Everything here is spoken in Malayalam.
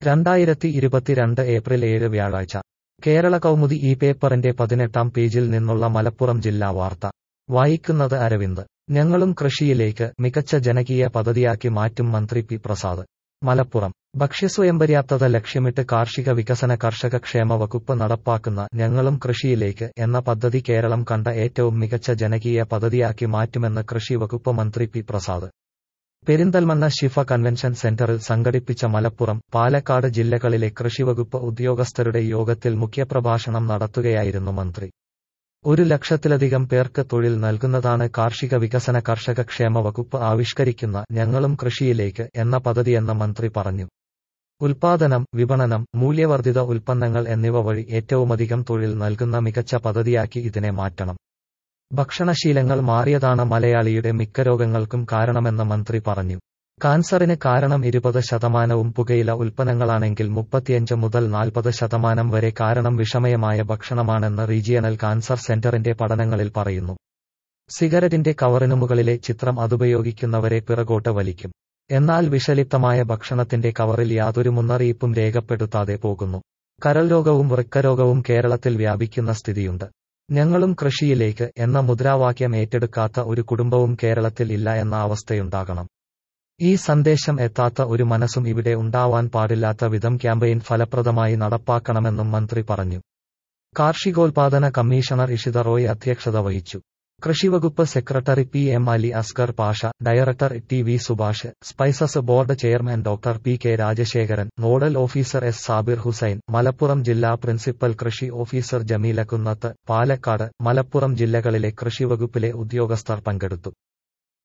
രണ്ടായിരത്തി ഇരുപത്തിരണ്ട് ഏപ്രിൽ ഏഴ് വ്യാഴാഴ്ച കേരള കൗമുദി ഈ പേപ്പറിന്റെ പതിനെട്ടാം പേജിൽ നിന്നുള്ള മലപ്പുറം ജില്ലാ വാർത്ത വായിക്കുന്നത് അരവിന്ദ് ഞങ്ങളും കൃഷിയിലേക്ക് മികച്ച ജനകീയ പദ്ധതിയാക്കി മാറ്റും മന്ത്രി പി പ്രസാദ് മലപ്പുറം ഭക്ഷ്യസ്വയംപര്യാപ്തത ലക്ഷ്യമിട്ട് കാർഷിക വികസന കർഷക ക്ഷേമ വകുപ്പ് നടപ്പാക്കുന്ന ഞങ്ങളും കൃഷിയിലേക്ക് എന്ന പദ്ധതി കേരളം കണ്ട ഏറ്റവും മികച്ച ജനകീയ പദ്ധതിയാക്കി മാറ്റുമെന്ന് കൃഷി വകുപ്പ് മന്ത്രി പി പ്രസാദ് പെരിന്തൽമണ്ണ ശിഫ കൺവെൻഷൻ സെന്ററിൽ സംഘടിപ്പിച്ച മലപ്പുറം പാലക്കാട് ജില്ലകളിലെ കൃഷിവകുപ്പ് ഉദ്യോഗസ്ഥരുടെ യോഗത്തിൽ മുഖ്യപ്രഭാഷണം നടത്തുകയായിരുന്നു മന്ത്രി ഒരു ലക്ഷത്തിലധികം പേർക്ക് തൊഴിൽ നൽകുന്നതാണ് കാർഷിക വികസന കർഷക ക്ഷേമ വകുപ്പ് ആവിഷ്കരിക്കുന്ന ഞങ്ങളും കൃഷിയിലേക്ക് എന്ന പദ്ധതിയെന്ന് മന്ത്രി പറഞ്ഞു ഉൽപാദനം വിപണനം മൂല്യവർദ്ധിത ഉൽപ്പന്നങ്ങൾ എന്നിവ വഴി ഏറ്റവുമധികം തൊഴിൽ നൽകുന്ന മികച്ച പദ്ധതിയാക്കി ഇതിനെ മാറ്റണം ഭക്ഷണശീലങ്ങൾ മാറിയതാണ് മലയാളിയുടെ മിക്ക രോഗങ്ങൾക്കും കാരണമെന്ന് മന്ത്രി പറഞ്ഞു കാൻസറിന് കാരണം ഇരുപത് ശതമാനവും പുകയില ഉൽപ്പന്നങ്ങളാണെങ്കിൽ മുപ്പത്തിയഞ്ച് മുതൽ നാൽപ്പത് ശതമാനം വരെ കാരണം വിഷമയമായ ഭക്ഷണമാണെന്ന് റീജിയണൽ കാൻസർ സെന്ററിന്റെ പഠനങ്ങളിൽ പറയുന്നു സിഗരറ്റിന്റെ കവറിനു മുകളിലെ ചിത്രം അതുപയോഗിക്കുന്നവരെ പിറകോട്ട് വലിക്കും എന്നാൽ വിഷലിപ്തമായ ഭക്ഷണത്തിന്റെ കവറിൽ യാതൊരു മുന്നറിയിപ്പും രേഖപ്പെടുത്താതെ പോകുന്നു കരൾ രോഗവും വൃക്കരോഗവും കേരളത്തിൽ വ്യാപിക്കുന്ന സ്ഥിതിയുണ്ട് ഞങ്ങളും കൃഷിയിലേക്ക് എന്ന മുദ്രാവാക്യം ഏറ്റെടുക്കാത്ത ഒരു കുടുംബവും കേരളത്തിൽ ഇല്ല എന്ന അവസ്ഥയുണ്ടാകണം ഈ സന്ദേശം എത്താത്ത ഒരു മനസ്സും ഇവിടെ ഉണ്ടാവാൻ പാടില്ലാത്ത വിധം ക്യാമ്പയിൻ ഫലപ്രദമായി നടപ്പാക്കണമെന്നും മന്ത്രി പറഞ്ഞു കാർഷികോൽപാദന കമ്മീഷണർ ഇഷിത റോയ് അധ്യക്ഷത വഹിച്ചു കൃഷിവകുപ്പ് secretary P M Ali Askar Pasha director T V Subhash spices board chairman doctor P K Rajasekharan nodal officer S Sabir Hussain Malappuram ജില്ലാ പ്രിൻസിപ്പൽ കൃഷി ഓഫീസർ ജമീല കുന്നത്ത് പാലക്കാട് മലപ്പുറം ജില്ലകളിലെ കൃഷിവകുപ്പിലെ ഉദ്യോഗസ്ഥർ പങ്കെടുത്തു